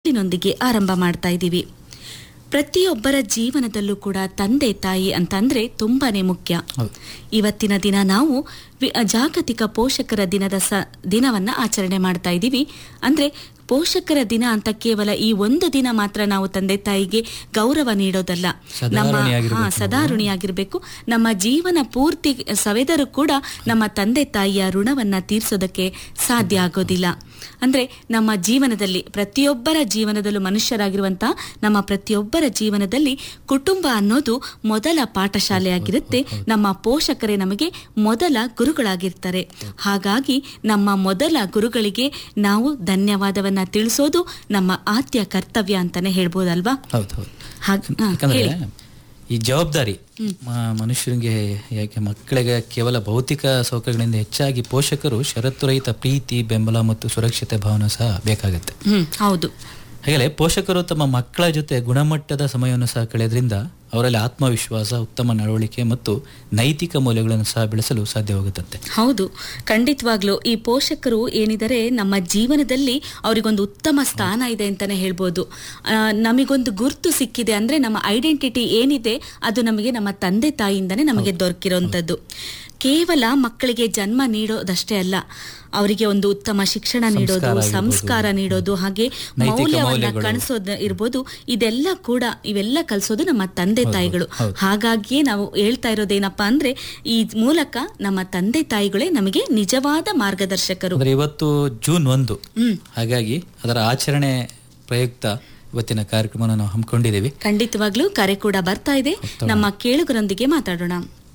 ಹಾಡಿನೊಂದಿಗೆ ಆರಂಭ ಮಾಡ್ತಾ ಇದ್ದೀವಿ ಪ್ರತಿಯೊಬ್ಬರ ಜೀವನದಲ್ಲೂ ಕೂಡ ತಂದೆ ತಾಯಿ ಅಂತಂದ್ರೆ ತುಂಬಾನೇ ಮುಖ್ಯ ಹೌದು ಇವತ್ತಿನ ದಿನ ನಾವು ವಿ- ಜಾಗತಿಕ ಪೋಷಕರ ದಿನದ ಸ ದಿನವನ್ನ ಆಚರಣೆ ಮಾಡ್ತಾ ಇದ್ದೀವಿ ಅಂದ್ರೆ ಪೋಷಕರ ದಿನ ಅಂತ ಕೇವಲ ಈ ಒಂದು ದಿನ ಮಾತ್ರ ನಾವು ತಂದೆ ತಾಯಿಗೆ ಗೌರವ ನೀಡೋದಲ್ಲ ಸದಾ ನಮ್ಮ ಋಣಿಯಾಗಿರ್ಬೇಕು ಹಾ ಸದಾ ಋಣಿಯಾಗಿರ್ಬೇಕು ನಮ್ಮ ಜೀವನ ಪೂರ್ತಿ ಸವೆದರೂ ಕೂಡ ನಮ್ಮ ತಂದೆ ತಾಯಿಯ ಋಣವನ್ನ ತೀರ್ಸೋದಕ್ಕೆ ಸಾಧ್ಯ ಆಗೋದಿಲ್ಲ ಅಂದ್ರೆ ನಮ್ಮ ಜೀವನದಲ್ಲಿ ಪ್ರತಿಯೊಬ್ಬರ ಜೀವನದಲ್ಲೂ ಮನುಷ್ಯರಾಗಿರುವಂತಹ ನಮ್ಮ ಪ್ರತಿಯೊಬ್ಬರ ಜೀವನದಲ್ಲಿ ಕುಟುಂಬ ಅನ್ನೋದು ಮೊದಲ ಪಾಠಶಾಲೆಯಾಗಿರುತ್ತೆ ನಮ್ಮ ಪೋಷಕರೇ ನಮಗೆ ಮೊದಲ ಗುರುಗಳಾಗಿರ್ತಾರೆ ಹಾಗಾಗಿ ನಮ್ಮ ಮೊದಲ ಗುರುಗಳಿಗೆ ನಾವು ಧನ್ಯವಾದವನ್ನ ತಿಳಿಸೋದು ನಮ್ಮ ಆದ್ಯ ಕರ್ತವ್ಯ ಅಂತಾನೆ ಹೇಳ್ಬೋದಲ್ವಾ ಹೌದು ಹೌದು ಹಾಗ್- ಹಾ, ಯಾಕಂದ್ರೆ ಹೇಳಿ. ಈ ಜವಾಬ್ದಾರಿ ಮ- ಮನುಷ್ಯನಿಗೆ ಯಾಕೆ ಮಕ್ಕಳಿಗೆ ಕೇವಲ ಭೌತಿಕ ಸೌಕರ್ಯಗಳಿಂದ ಹೆಚ್ಚಾಗಿ ಪೋಷಕರು ಷರತ್ತುರಹಿತ ಪ್ರೀತಿ ಬೆಂಬಲ ಮತ್ತು ಸುರಕ್ಷತೆ ಭಾವನೆ ಸಹ ಬೇಕಾಗತ್ತೆ ಹ್ಮ್ ಹೌದು ಹಾಗೆಯೇ ಪೋಷಕರು ತಮ್ಮ ಮಕ್ಕಳ ಜೊತೆ ಗುಣಮಟ್ಟದ ಸಮಯವನ್ನು ಸಹ ಕಳೆಯೋದ್ರಿಂದ ಅವರಲ್ಲಿ ಆತ್ಮವಿಶ್ವಾಸ ಉತ್ತಮ ನಡವಳಿಕೆ ಮತ್ತು ನೈತಿಕ ಮೌಲ್ಯಗಳನ್ನು ಸಹ ಬೆಳೆಸಲು ಸಾಧ್ಯವಾಗುತ್ತಂತೆ ಹೌದು ಖಂಡಿತವಾಗ್ಲೂ ಈ ಪೋಷಕರು ಏನಿದರೆ ನಮ್ಮ ಜೀವನದಲ್ಲಿ ಅವರಿಗೊಂದು ಉತ್ತಮ ಸ್ಥಾನ ಇದೆ ಅಂತಾನೆ ಹೇಳ್ಬೋದು ಆ, ನಮಗೊಂದು ಗುರ್ತು ಸಿಕ್ಕಿದೆ ಅಂದ್ರೆ ನಮ್ಮ ಐಡೆಂಟಿಟಿ ಏನಿದೆ ಅದು ನಮಗೆ ನಮ್ಮ ತಂದೆ ತಾಯಿಯಿಂದನೇ ನಮಗೆ ದೊರಕಿರೋಂಥದ್ದು ಕೇವಲ ಮಕ್ಕಳಿಗೆ ಜನ್ಮ ನೀಡೋದಷ್ಟೇ ಅಲ್ಲ ಅವರಿಗೆ ಒಂದು ಉತ್ತಮ ಶಿಕ್ಷಣ ನೀಡೋದು ಆಗಿರ್ಬೋದು. ಸಂಸ್ಕಾರ ನೀಡೋದು ಹಾಗೆ ನೈತಿಕ ಮೌಲ್ಯವನ್ನ ಮೌಲ್ಯಗಳು. ಕಳಿಸೋದು ಇರ್ಬೋದು ಇದೆಲ್ಲ ಕೂಡ ಇವೆಲ್ಲ ಕಲಿಸೋದು ನಮ್ಮ ತಂದೆ ತಾಯಿಗಳು ಹೌದು. ಹಾಗಾಗಿಯೇ ನಾವು ಹೇಳ್ತಾ ಇರೋದೇನಪ್ಪಾ ಅಂದ್ರೆ ಈ ಮೂಲಕ ನಮ್ಮ ತಂದೆ ತಾಯಿಗಳೇ ನಮಗೆ ನಿಜವಾದ ಮಾರ್ಗದರ್ಶಕರು ಅಂದ್ರೆ ಇವತ್ತು ಜೂನ್ ಒಂದು ಹ್ಮ್ ಹಾಗಾಗಿ ಅದರ ಆಚರಣೆ ಪ್ರಯುಕ್ತ ಇವತ್ತಿನ ಕಾರ್ಯಕ್ರಮವನ್ನು ನಾವು ಹಮ್ಮಿಕೊಂಡಿದ್ದೀವಿ ಖಂಡಿತವಾಗ್ಲೂ ಕರೆ ಕೂಡ ಬರ್ತಾ ಇದೆ ನಮ್ಮ ಕೇಳುಗರೊಂದಿಗೆ ಮಾತಾಡೋಣ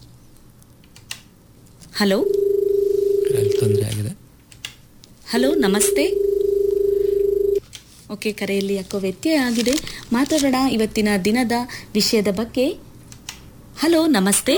ಹಲೋ ಅಲ್ಲಿ ತೊಂದರೆ ಆಗಿದೆ ಹಲೋ ನಮಸ್ತೆ ಓಕೆ ಕರೆಯಲ್ಲಿ ಯಾಕೋ ವ್ಯತ್ಯಯ ಆಗಿದೆ ಮಾತಾಡೋಣ ಇವತ್ತಿನ ದಿನದ ವಿಷಯದ ಬಗ್ಗೆ ಹಲೋ ನಮಸ್ತೆ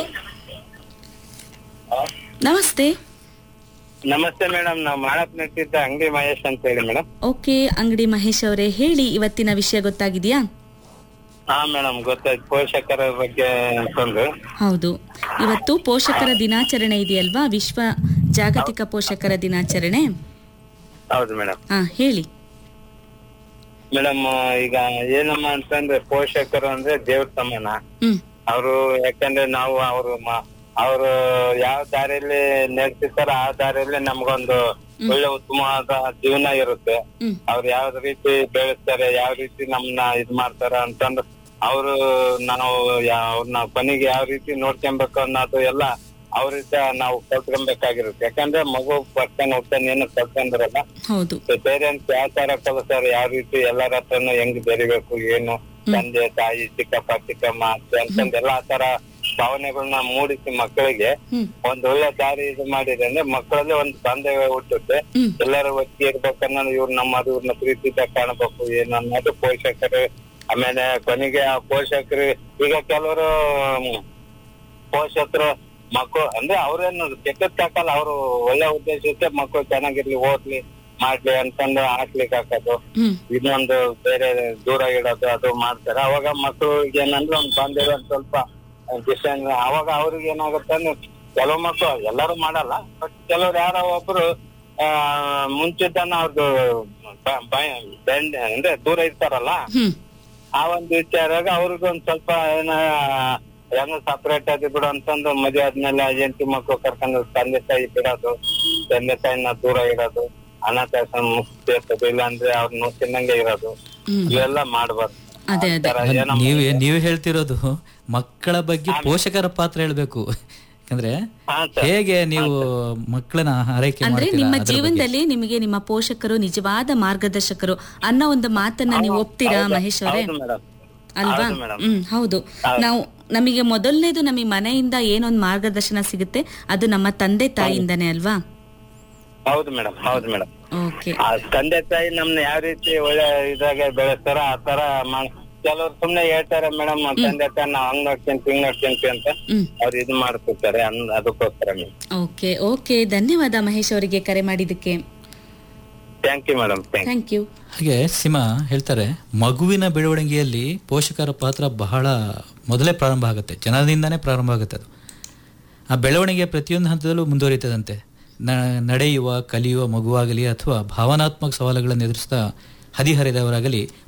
ನಮಸ್ತೆ ನಮಸ್ತೆ ಮೇಡಮ್ ನಾವು ಮಾಡಕ್ ನಿಂತಿದ್ದ ಅಂಗಡಿ ಮಹೇಶ್ ಅಂತ ಹೇಳಿ ಮೇಡಮ್ ಓಕೆ ಅಂಗಡಿ ಮಹೇಶ್ ಅವರೇ ಹೇಳಿ ಇವತ್ತಿನ ವಿಷಯ ಗೊತ್ತಾಗಿದೆಯಾ ಹಾ ಮೇಡಮ್ ಗೊತ್ತಾಯ್ತು ಪೋಷಕರ ಬಗ್ಗೆ ಅಂತಂದು ಹೌದು ಇವತ್ತು ಪೋಷಕರ ದಿನಾಚರಣೆ ಇದೆಯಲ್ವಾ ವಿಶ್ವ ಜಾಗತಿಕ ಪೋಷಕರ ದಿನಾಚರಣೆ ಹೌದು ಮೇಡಮ್ ಹಾ ಹೇಳಿ ಮೇಡಮ್ ಈಗ ಏನಮ್ಮ ಅಂತಂದ್ರೆ ಪೋಷಕರು ಅಂದ್ರೆ ದೇವ್ರ ಸಮಾನ ಹ್ಮ್ ಅವರು ಯಾಕಂದ್ರೆ ನಾವು ಅವರು ಅವರು ಯಾವ ದಾರಿಯಲ್ಲಿ ನಡೆಸಿರ್ತಾರ ಆ ದಾರಿಯಲ್ಲಿ ನಮ್ಗೊಂದು ಒಳ್ಳೆ ಉತ್ತಮವಾದ ಜೀವನ ಇರುತ್ತೆ ಹ್ಮ್ ಅವ್ರು ಯಾವ ರೀತಿ ಬೆಳೆಸ್ತಾರೆ ಯಾವ ರೀತಿ ನಮ್ನ ಇದ್ ಮಾಡ್ತಾರ ಅಂತಂದು ಅವರು ನಾವು ಯಾ- ಅವ್ರನ್ನ ಕೊನೆಗೆ ಯಾವ ರೀತಿ ನೋಡ್ಕೊಬೇಕು ಅನ್ನೋದು ಎಲ್ಲ ಅವ್ರಿಂದ ನಾವು ಕಲ್ತ್ಕೊಬೇಕಾಗಿರುತ್ತೆ ಯಾಕಂದ್ರೆ ಮಗು ಬರ್ತಾನೆ ಹೋಗ್ತಾನೆ ಏನು ಕಲ್ತ್ಕೊಂಡ್ರಲ್ಲ ಹೌದು ಪೇರೆಂಟ್ಸ್ ಯಾವ ತರ ಕಲಿಸ್ತಾರೆ ಯಾವ ರೀತಿ ಎಲ್ಲರ ಹತ್ರನು ಹೆಂಗ್ ಬೆರಿಬೇಕು ಏನು ತಂದೆ ತಾಯಿ ಚಿಕ್ಕಪ್ಪ ಚಿಕ್ಕಮ್ಮ ಅತ್ತೆ ಅಂತಂದ್ ಎಲ್ಲಾ ತರ ಭಾವನೆಗಳನ್ನ ಮೂಡಿಸಿ ಮಕ್ಕಳಿಗೆ ಹ್ಮ್ ಒಂದ್ ಒಳ್ಳೆ ದಾರಿ ಇದು ಮಾಡಿದ್ರೆ ಅಂದ್ರೆ ಮಕ್ಕಳಲ್ಲಿ ಒಂದು ಬಾಂಧವ್ಯ ಹುಟ್ಟುತ್ತೆ ಹ್ಮ್ ಎಲ್ಲರೂ ಒಟ್ಟಿಗೆ ಇರ್ಬೇಕನ್ನೋದು ಇವ್ರು ನಮ್ಮದು ಇವ್ರನ್ನ ಪ್ರೀತಿಯಿಂದ ಕಾಣಬೇಕು ಏನು ಅನ್ನೋದು ಪೋಷಕರು ಆಮೇಲೆ ಕೊನೆಗೆ ಆ ಪೋಷಕರು ಈಗ ಕೆಲವರು ಪೋಷಕರು ಮಕ್ಕಳು ಅಂದ್ರೆ ಅವ್ರೇನು ಕೆಟ್ಟದ್ ಹಾಕಲ್ಲ ಅವರು ಒಳ್ಳೆ ಉದ್ದೇಶಕ್ಕೆ ಮಕ್ಕಳು ಚೆನ್ನಾಗಿರ್ಲಿ ಓದ್ಲಿ ಮಾಡ್ಲಿ ಅಂತಂದು ಹಾಕ್ಲಿಕ್ಕೆ ಹಾಕೋದು ಹ್ಮ್ ಇನ್ನೊಂದು ಬೇರೆ ದೂರ ಇಡೋದು ಅದು ಮಾಡ್ತಾರೆ ಅವಾಗ ಮಕ್ಕಳಿಗೆ ಏನಂದ್ರೆ ಒಂದು ಬಾಂಧವ್ಯ ಒಂದ್ ಸ್ವಲ್ಪ ಡಿಸ್ಟೆನ್ಸ್ ಅವಾಗ ಅವ್ರಿಗೆ ಏನಾಗುತ್ತೆ ಅಂದ್ರೆ ಕೆಲವು ಮಕ್ಕಳು ಎಲ್ಲರೂ ಮಾಡಲ್ಲ ಬಟ್ ಕೆಲವ್ರು ಯಾರೋ ಒಬ್ರು ಆ ಮುಂಚಿತನ ಅವ್ರದ್ದು ಬ- ಬ- ಬೆಂಡ್ ಅಂದ್ರೆ ದೂರ ಇರ್ತಾರಲ್ಲ ಹ್ಮ್ ಆ ಒಂದು ವಿಚಾರಾಗ ಅವ್ರಿಗೊಂದ್ ಸ್ವಲ್ಪ ಏನ ಹೆಂಗ ಸಪರೇಟ್ ಆಗಿ ಬಿಡು ಅಂತಂದು ಮದುವೆ ಆದ್ಮೇಲೆ ಹೆಂಡತಿ ಮಕ್ಕಳು ಕರ್ಕೊಂಡು ತಂದೆ ತಾಯಿ ಬಿಡೋದು ತಂದೆ ತಾಯಿನ ದೂರ ಇಡೋದು ಅನಾಥಾಶ್ರಮ ಮುಕ್ತಿರ್ತದೆ ಇಲ್ಲಾಂದ್ರೆ ಅವ್ರನ್ನ ನೋಡ್ತಿನ್ನಂಗೆ ಇರೋದು ಹ್ಮ್ ಇವೆಲ್ಲ ಮಾಡ್ಬಾರ್ದು ಅದೇ ಅದೇ ತರ ಏನಮ್ಮ ನೀವೇ ನೀವೇ ಹೇಳ್ತಿರೋದು ಮಕ್ಕಳ ಬಗ್ಗೆ ಪೋಷಕರ ಪಾತ್ರ ಹೇಳ್ಬೇಕು ಯಾಕಂದ್ರೆ ಹಾ ಸರ್ ಹೇಗೆ ನೀವು ಮಕ್ಕಳನ್ನ ಆರೈಕೆ ಅಂದ್ರೆ ಮಾಡ್ತೀರಾ ನಿಮ್ಮ ಅದ್ರ ಬಗ್ಗೆ. ಜೀವನದಲ್ಲಿ ನಿಮಗೆ ನಿಮ್ಮ ಪೋಷಕರು ನಿಜವಾದ ಮಾರ್ಗದರ್ಶಕರು ಅನ್ನೋ ಒಂದು ಮಾತನ್ನ ನೀವು ಒಪ್ತೀರಾ ಮಹೇಶ್ ಅವರೇ ಹೌದು ಮೇಡಮ್ ಅಲ್ವಾ ಹೌದು ಮೇಡಮ್ ಹ್ಮ್ ಹೌದು ನಾವು ನಮಗೆ ಮೊದಲನೇದು ನಮಗೆ ಮನೆಯಿಂದ ಏನೊಂದು ಮಾರ್ಗದರ್ಶನ ಸಿಗುತ್ತೆ ಅದು ನಮ್ಮ ತಂದೆ ತಾಯಿಯಿಂದನೇ ಅಲ್ವಾ ಹೌದು ಮೇಡಮ್ ಹೌದು ಮೇಡಮ್ ಓಕೆ ಆ ತಂದೆ ತಾಯಿ ನಮ್ನ ಯಾವ ರೀತಿ ಒಳ್ಳೆ ಇದಾಗ ಬೆಳೆಸ್ತಾರ ಆ ತರ ಮಾ- ಕೆಲವ್ರು ಸುಮ್ನೆ ಹೇಳ್ತಾರೆ ಮೇಡಮ್ ತಂದೆ ತಾಯಿ ನಾವ್ ಹಂಗ್ ನೋಡ್ಕೊಂತೀವಿ ಹಿಂಗ್ ನೋಡ್ಕೊಂತೀವಿ ಅಂತ ಹ್ಮ್ ಅವ್ರು ಇದು ಮಾಡ್ತಿರ್ತಾರೆ ಅನ್- ಅದಕ್ಕೋಸ್ಕರ ಮೇಡಮ್ ಓಕೆ ಓಕೆ ಧನ್ಯವಾದ ಮಹೇಶ್ ಅವರಿಗೆ ಕರೆ ಮಾಡಿದ್ದಕ್ಕೆ thank you madam thank thank you ಹಾಗೆ ಸಿಮಾ ಹೇಳ್ತಾರೆ ಮಗುವಿನ ಬೆಳವಣಿಗೆಯಲ್ಲಿ ಪೋಷಕರ ಪಾತ್ರ ಬಹಳ ಮೊದಲೇ ಪ್ರಾರಂಭ ಆಗುತ್ತೆ ಜನದಿಂದನೇ ಪ್ರಾರಂಭ ಆಗುತ್ತೆ ಅದು ಆ ಬೆಳವಣಿಗೆ ಪ್ರತಿಯೊಂದು ಹಂತದಲ್ಲೂ ಮುಂದುವರಿತದಂತೆ ನ- ನಡೆಯುವ ಕಲಿಯುವ ಮಗುವಾಗಲಿ ಅಥವಾ ಭಾವನಾತ್ಮಕ ಸವಾಲುಗಳನ್ನು ಎದುರಿಸ್ತಾ ಹದಿಹರಿದವರಾಗಲಿ